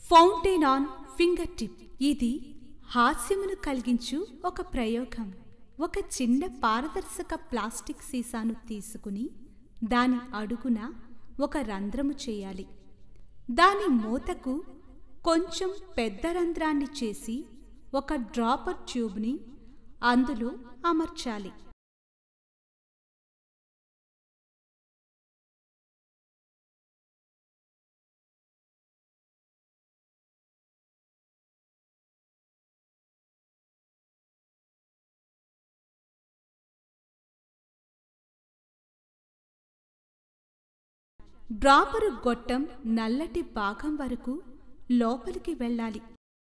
fountain on finger tip ఇది హాస్యమును కలిగించు ఒక ప్రయోగం ఒక చిన్న పారదర్శక ప్లాస్టిక్ సీసాను తీసుకుని దాని అడుగున ఒక రంధ్రము చేయాలి దాని మూతకు కొంచెం పెద్ద రంధ్రాన్ని చేసి ఒక డ్రాపర్ ట్యూబ్ని అందులో అమర్చాలి డ్రాపరు గొట్టం నల్లటి భాగం వరకు లోపలికి వెళ్ళాలి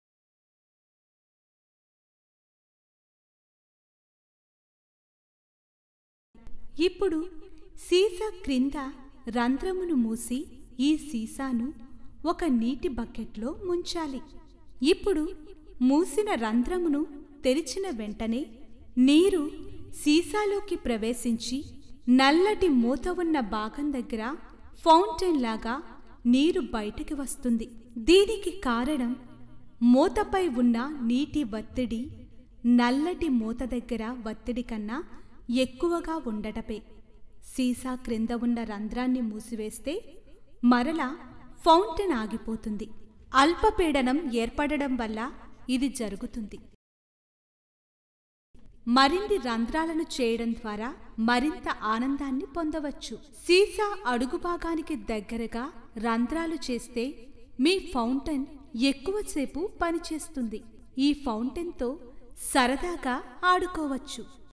ఇప్పుడు సీసా క్రింద రంధ్రమును మూసి ఈ సీసాను ఒక నీటి బకెట్లో ముంచాలి ఇప్పుడు మూసిన రంధ్రమును తెరిచిన వెంటనే నీరు సీసాలోకి ప్రవేశించి నల్లటి మూత ఉన్న భాగం దగ్గర ఫౌంటైన్ లాగా నీరు బయటికి వస్తుంది దీనికి కారణం మూతపై ఉన్న నీటి ఒత్తిడి నల్లటి మూత దగ్గర ఒత్తిడి కన్నా ఎక్కువగా ఉండటపే సీసా క్రింద ఉన్న రంధ్రాన్ని మూసివేస్తే మరలా ఫౌంటైన్ ఆగిపోతుంది అల్పపీడనం ఏర్పడడం వల్ల ఇది జరుగుతుంది మరిన్ని రంధ్రాలను చేయడం ద్వారా మరింత ఆనందాన్ని పొందవచ్చు సీసా అడుగు భాగానికి దగ్గరగా రంధ్రాలు చేస్తే మీ ఫౌంటైన్ ఎక్కువసేపు పనిచేస్తుంది ఈ ఫౌంటైన్తో సరదాగా ఆడుకోవచ్చు